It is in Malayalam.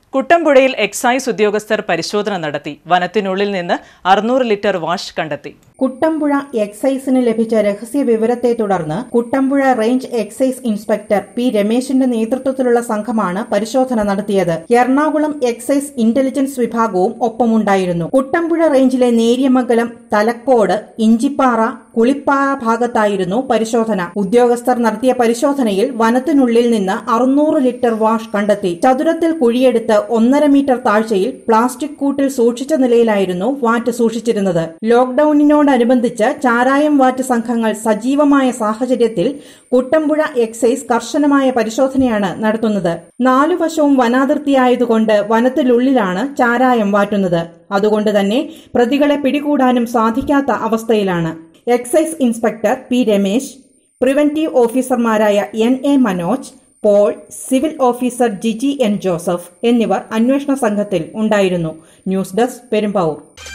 കുട്ടമ്പുഴയിൽ എക്സൈസ് ഉദ്യോഗസ്ഥർ പരിശോധന നടത്തി വനത്തിനുള്ളിൽ നിന്ന് അറുന്നൂറ് ലിറ്റർ വാഷ് കണ്ടെത്തി കുട്ടമ്പുഴ എക്സൈസിന് ലഭിച്ച രഹസ്യ വിവരത്തെ തുടർന്ന് Kuttampuzha range excise inspector P രമേശിന്റെ നേതൃത്വത്തിലുള്ള സംഘമാണ് പരിശോധന നടത്തിയത് എറണാകുളം എക്സൈസ് ഇന്റലിജൻസ് വിഭാഗവും ഒപ്പമുണ്ടായിരുന്നു കുട്ടമ്പുഴ റേഞ്ചിലെ നേര്യമംഗലം തലക്കോട് ഇഞ്ചിപ്പാറ കുളിപ്പാറ ഭാഗത്തായിരുന്നു പരിശോധന ഉദ്യോഗസ്ഥർ നടത്തിയ പരിശോധനയിൽ വനത്തിനുള്ളിൽ നിന്ന് അറുന്നൂറ് ലിറ്റർ വാഷ് കണ്ടെത്തി ചതുരത്തിൽ കുഴിയെടുത്ത് ഒന്നര മീറ്റർ താഴ്ചയിൽ പ്ലാസ്റ്റിക് കൂട്ടിൽ സൂക്ഷിച്ച നിലയിലായിരുന്നു വാറ്റ് സൂക്ഷിച്ചിരുന്നത് ലോക്ഡൌണിനോടനുബന്ധിച്ച് ചാരായം വാറ്റ് സംഘങ്ങൾ സജീവമായ സാഹചര്യത്തിൽ കുട്ടമ്പുഴ എക്സൈസ് കർശനമായ പരിശോധനയാണ് നടത്തുന്നത് നാലു വശവും വനാതിർത്തിയായതുകൊണ്ട് വനത്തിനുള്ളിലാണ് ചാരായം വാറ്റുന്നത് അതുകൊണ്ട് തന്നെ പ്രതികളെ പിടികൂടാനും സാധിക്കാത്ത അവസ്ഥയിലാണ് excise inspector P Ramesh preventive ഓഫീസർമാരായ N A Manoj Paul civil officer Jiji N Joseph എന്നിവർ അന്വേഷണ സംഘത്തിൽ ഉണ്ടായിരുന്നു ന്യൂസ് ഡെസ്ക് പെരുമ്പാവൂർ